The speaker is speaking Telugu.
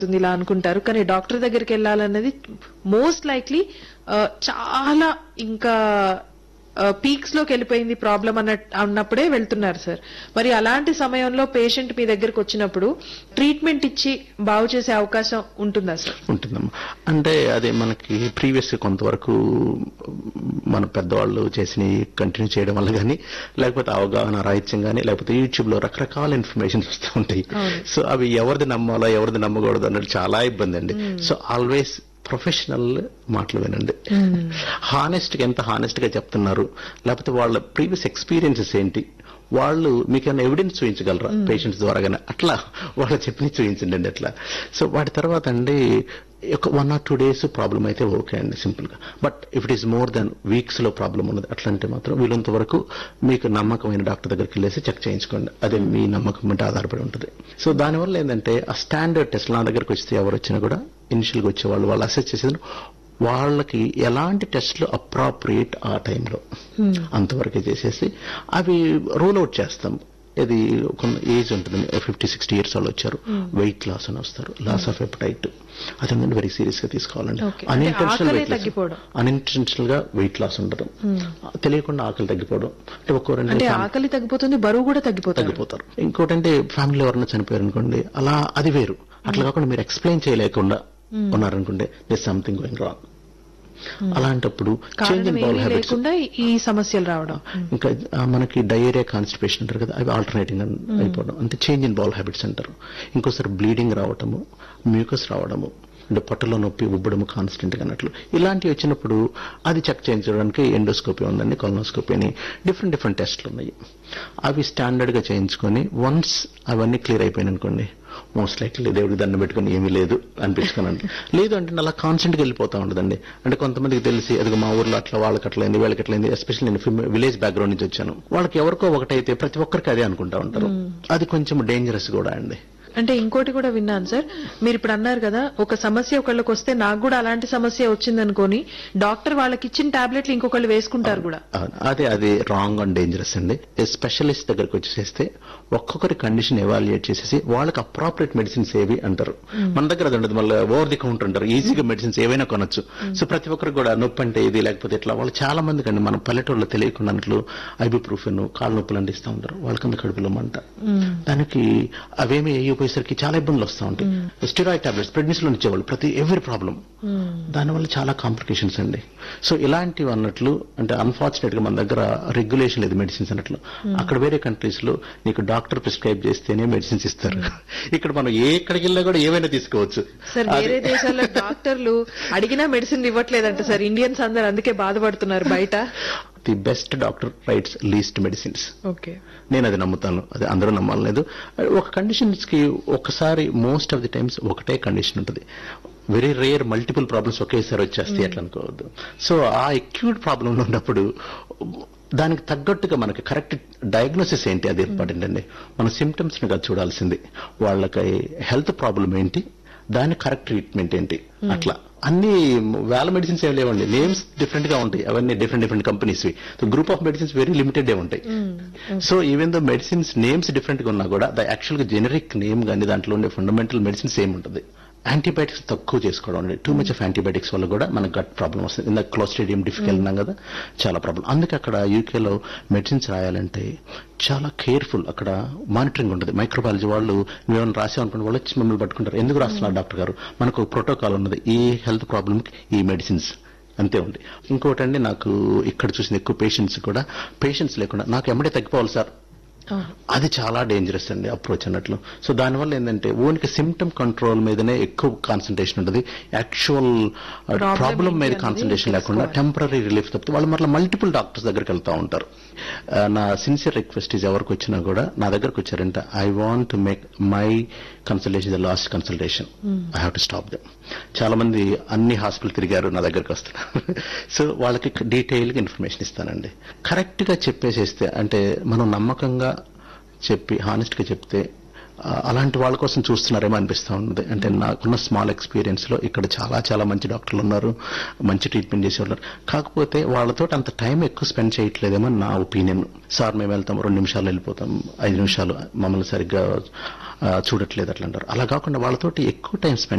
ఉంది ఇలా అనుకుంటారు కానీ డాక్టర్ దగ్గరికి వెళ్ళాలన్నది మోస్ట్ లైక్లీ చాలా ఇంకా పీక్స్ లోకి వెళ్ళిపోయింది ప్రాబ్లం అన్న అన్నప్పుడే వెళ్తున్నారు సార్ మరి అలాంటి సమయంలో పేషెంట్ మీ దగ్గరకు వచ్చినప్పుడు ట్రీట్మెంట్ ఇచ్చి బాగు చేసే అవకాశం ఉంటుందా సార్ ఉంటుందమ్మా అంటే అదే మనకి ప్రీవియస్ కొంతవరకు మన పెద్దవాళ్ళు చేసిన కంటిన్యూ చేయడం వల్ల కానీ లేకపోతే అవగాహన రాహిత్యం కానీ లేకపోతే యూట్యూబ్ లో రకరకాల ఇన్ఫర్మేషన్స్ వస్తూ ఉంటాయి అవును. సో అవి ఎవరిది నమ్మాలో ఎవరిది నమ్మకూడదు అన్నది చాలా ఇబ్బంది అండి సో ఆల్వేస్ ప్రొఫెషనల్ మాటలు వినండి హానెస్ట్ గా ఎంత హానెస్ట్ గా చెప్తున్నారు లేకపోతే వాళ్ళ ప్రీవియస్ ఎక్స్పీరియన్సెస్ ఏంటి వాళ్ళు మీకు ఏమైనా ఎవిడెన్స్ చూపించగలరా పేషెంట్స్ ద్వారా కానీ అట్లా వాళ్ళు చెప్పి చూపించండి అండి అట్లా సో వాటి తర్వాత అండి ఒక one or two days problem అయితే ఓకే అండి సింపుల్ గా but if it is more than weeks లో ప్రాబ్లం ఉన్నది అట్లంటే మాత్రం వీలంత వరకు మీకు నమ్మకమైన డాక్టర్ దగ్గరికి వెళ్ళేసి చెక్ చేయించుకోండి అదే మీ నమ్మకం అంటే ఆధారపడి ఉంటుంది సో దానివల్ల ఏంటంటే ఆ స్టాండర్డ్ టెస్ట్ నా దగ్గరికి వస్తే ఎవరు వచ్చినా కూడా ఇనిషియల్ గా వచ్చే వాళ్ళు వాళ్ళు అసెస్ చేసేది వాళ్ళకి ఎలాంటి టెస్ట్లు అప్రాప్రియేట్ ఆ టైంలో అంతవరకే చేసేసి అవి రూల్ అవుట్ చేస్తాం ఇది కొంత ఏజ్ ఉంటుంది ఫిఫ్టీ సిక్స్టీ ఇయర్స్ వాళ్ళు వచ్చారు వెయిట్ లాస్ అని వస్తారు లాస్ ఆఫ్ ఎపటైట్ అది ఏంటంటే వెరీ సీరియస్ గా తీసుకోవాలండి Okay. అంటే అన్ఇంటెన్షనల్ ఆకలే వెయిట్ తగ్గిపోవడం. అన్ఇంటెన్షనల్ గా వెయిట్ లాస్ ఉండడం తెలియకుండా ఆకలి తగ్గిపోవడం అంటే ఒక్కో రెండు అంటే ఫ్యామిలీ- ఆకలి తగ్గిపోతుంది బరువు కూడా తగ్గిపోతుంది తగ్గిపోతారు ఇంకోటి అంటే ఫ్యామిలీలో ఎవరైనా చనిపోయారు అనుకోండి అలా అది వేరు అట్లా కాకుండా మీరు ఎక్స్ప్లెయిన్ చేయలేకుండా ఉన్నారనుకుంటే దిస్ సంథింగ్ గోయింగ్ రాంగ్ అలాంటప్పుడు చేంజ్ కారణం ఇన్ బౌల్ ఏమీ హ్యాబిట్స్ లేకుండా ఈ సమస్యలు రావడం ఇంకా ఆ, మనకి డయేరియా కాన్స్టిపేషన్ అంటారు కదా అవి ఆల్టర్నేటింగ్ అయిపోవడం అంటే చేంజ్ ఇన్ బౌల్ హ్యాబిట్స్ అంటారు ఇంకోసారి బ్లీడింగ్ రావటము మ్యూకస్ రావడము అంటే పొట్టలో నొప్పి ఉబ్బడము కాన్స్టెంట్ గా అన్నట్లు ఇలాంటివి వచ్చినప్పుడు అది చెక్ చేయించడానికి ఎండోస్కోపీ ఉందండి కొలనోస్కోపీ అని డిఫరెంట్ డిఫరెంట్ టెస్ట్లు ఉన్నాయి అవి స్టాండర్డ్ గా చేయించుకొని వన్స్ అవన్నీ క్లియర్ అయిపోయినాయి అనుకోండి మోస్ట్ లైక్లీ దేవుడికి దండం పెట్టుకుని ఏమీ లేదు అనిపించుకున్నాను లేదు అంటే అలా కాన్స్టెంట్ గా వెళ్ళిపోతా ఉండదండి అంటే కొంతమందికి తెలిసి అది మా ఊర్లో అట్లా వాళ్ళకి అట్లయింది వీళ్ళకి అట్లయింది ఎస్పెషల్లీ నేను విలేజ్ బ్యాక్గ్రౌండ్ నుంచి వచ్చాను వాళ్ళకి ఎవరికో ఒకటైతే ప్రతి ఒక్కరికి అదే అనుకుంటా ఉంటారు అది కొంచెం డేంజరస్ కూడా అండి అంటే ఇంకోటి కూడా విన్నాను సార్ మీరు ఇప్పుడు అన్నారు కదా ఒక సమస్య ఒకళ్ళకి వస్తే నాకు కూడా అలాంటి సమస్య వచ్చిందనుకోని డాక్టర్ వాళ్ళకి ఇచ్చిన టాబ్లెట్లు ఇంకొకళ్ళు వేసుకుంటారు కూడా అవును. అదే అది రాంగ్ అండ్ డేంజరస్ అండి స్పెషలిస్ట్ దగ్గరికి వచ్చేసేస్తే ఒక్కొక్కరి కండిషన్ ఎవాల్యుయేట్ చేసేసి వాళ్ళకి అప్రాపరేట్ మెడిసిన్స్ ఏవి అంటారు మన దగ్గర అది ఉండదు మళ్ళీ ఓవర్ ది కౌంటర్ అంటారు ఈజీగా మెడిసిన్స్ ఏవైనా కొనొచ్చు సో ప్రతి ఒక్కరికి కూడా నొప్పి అంటే ఇది లేకపోతే ఇట్లా వాళ్ళు చాలా మందికి అండి మన పల్లెటూరులో తెలియకుండా అన్నట్లు ఐబుప్రూఫెన్ కాళ్ళ నొప్పులు అంటే ఇస్తూ ఉంటారు వాళ్ళకంత కడుపులో మంట దానికి అవేమి అయిపోయేసరికి చాలా ఇబ్బందులు వస్తూ ఉంటాయి స్టిరాయిడ్ టాబ్లెట్స్ ప్రెగ్నెన్సీలో ఇచ్చేవాళ్ళు ప్రతి ఎవరి ప్రాబ్లం దానివల్ల చాలా కాంప్లికేషన్స్ అండి సో ఇలాంటివి అన్నట్లు అంటే అన్ఫార్చునేట్ గా మన దగ్గర రెగ్యులేషన్ లేదు మెడిసిన్స్ అన్నట్లు అక్కడ వేరే కంట్రీస్ లో నీకు డాక్టర్ ప్రిస్క్రైబ్ చేస్తేనే మెడిసిన్స్ ఇస్తారు ఇక్కడ మనం ఏ ఎక్కడికి వెళ్ళినా కూడా ఏవైనా తీసుకోవచ్చు సార్ వేరే దేశాల్లో డాక్టర్లు అడిగినా మెడిసిన్ ఇవ్వట్లేదంట సార్ ఇండియన్స్ అందరు అందుకే బాధపడుతున్నారు బయట the best doctor writes least medicines okay నేను అది నమ్ముతాను అది అందరూ నమ్మాలలేదు ఒక కండిషన్స్ కి ఒకసారి మోస్ట్ ఆఫ్ ది టైమ్స్ ఒకటే కండిషన్ ఉంటుంది వెరీ రేర్ మల్టిపుల్ ప్రాబ్లమ్స్ ఒకేసారి వచ్చేస్తాయి అట్లా అనుకోవద్దు సో ఆ అక్యూట్ ప్రాబ్లం ఉన్నప్పుడు దానికి తగ్గట్టుగా మనకి కరెక్ట్ డయాగ్నోసిస్ ఏంటి అది ఇంపార్టెంట్ అండి మన సిమ్టమ్స్ ని కాదు చూడాల్సింది వాళ్ళకి హెల్త్ ప్రాబ్లం ఏంటి దాని కరెక్ట్ ట్రీట్మెంట్ ఏంటి అట్లా అన్ని వేల మెడిసిన్స్ ఏం లేవండి నేమ్స్ డిఫరెంట్ గా ఉంటాయి అవన్నీ different different companies group of medicines very limited ఉంటాయి so even the medicines names different గా ఉన్నా కూడా ద యాక్చువల్ గా జెనరిక్ నేమ్ కానీ దాంట్లో ఉండే ఫండమెంటల్ మెడిసిన్స్ ఏమి ఉంటుంది యాంటీబయాటిక్స్ తక్కువ చేసుకోవడం అండి టూ మచ్ ఆఫ్ యాంటీబయాటిక్స్ వల్ల కూడా మనకు గట్ ప్రాబ్లం వస్తుంది ఇందాక క్లోస్టేడియం డిఫికల్ అన్నాం కదా చాలా ప్రాబ్లం అందుకే అక్కడ యూకేలో మెడిసిన్స్ రాయాలంటే చాలా కేర్ఫుల్ అక్కడ మానిటరింగ్ ఉంటుంది మైక్రోబయాలజీ వాళ్ళు నువ్వేమైనా రాసావనుకున్న వాళ్ళు వచ్చి మిమ్మల్ని పట్టుకుంటారు ఎందుకు రాస్తున్నారు డాక్టర్ గారు మనకు ప్రోటోకాల్ ఉన్నది ఈ హెల్త్ ప్రాబ్లమ్కి ఈ మెడిసిన్స్ అంతే ఉంది ఇంకోటి అండి నాకు ఇక్కడ చూసిన ఎక్కువ పేషెంట్స్ కూడా పేషెంట్స్ లేకుండా నాకు ఎమ్మడే తగ్గిపోవాలి సార్ అది చాలా డేంజరస్ అండి అప్రోచ్ అన్నట్లు సో దానివల్ల ఏంటంటే ఓన్కి సిమ్టమ్ కంట్రోల్ మీదనే ఎక్కువ కాన్సన్ట్రేషన్ ఉంటుంది యాక్చువల్ Problem ప్రాబ్లం ఏంటి మీద అనేది కాన్సన్ట్రేషన్ లేకుండా టెంపరీ రిలీఫ్ తప్పితే వాళ్ళు మళ్ళీ మల్టిపుల్ డాక్టర్స్ దగ్గరికి వెళ్తా ఉంటారు ఆ, నా సిన్సియర్ రిక్వెస్ట్ ఈజ్ ఎవరికి వచ్చినా కూడా నా దగ్గరకు వచ్చారంటే I want to make my consultation the last consultation I have to stop them చాలా మంది అన్ని హాస్పిటల్ తిరిగారు నా దగ్గరకు వస్తున్నారు సో వాళ్ళకి డీటెయిల్ గా ఇన్ఫర్మేషన్ ఇస్తానండి కరెక్ట్ గా చెప్పేసేస్తే అంటే మనం నమ్మకంగా చెప్పి హానెస్ట్ గా చెప్తే ఆ, అలాంటి వాళ్ళ కోసం చూస్తున్నారేమో అనిపిస్తా ఉంది అంటే నాకున్న స్మాల్ ఎక్స్పీరియన్స్ లో ఇక్కడ చాలా చాలా మంచి డాక్టర్లు ఉన్నారు మంచి ట్రీట్మెంట్ చేసేవాళ్ళు కాకపోతే వాళ్ళతో అంత టైం ఎక్కువ స్పెండ్ చేయట్లేదేమో నా ఒపీనియన్ సార్ మేము వెళ్తాం రెండు నిమిషాలు వెళ్ళిపోతాం ఐదు నిమిషాలు మమ్మల్ని సరిగ్గా చూడట్లేదు అట్లా అంటారు అలా కాకుండా వాళ్ళతోటి ఎక్కువ టైం స్పెండ్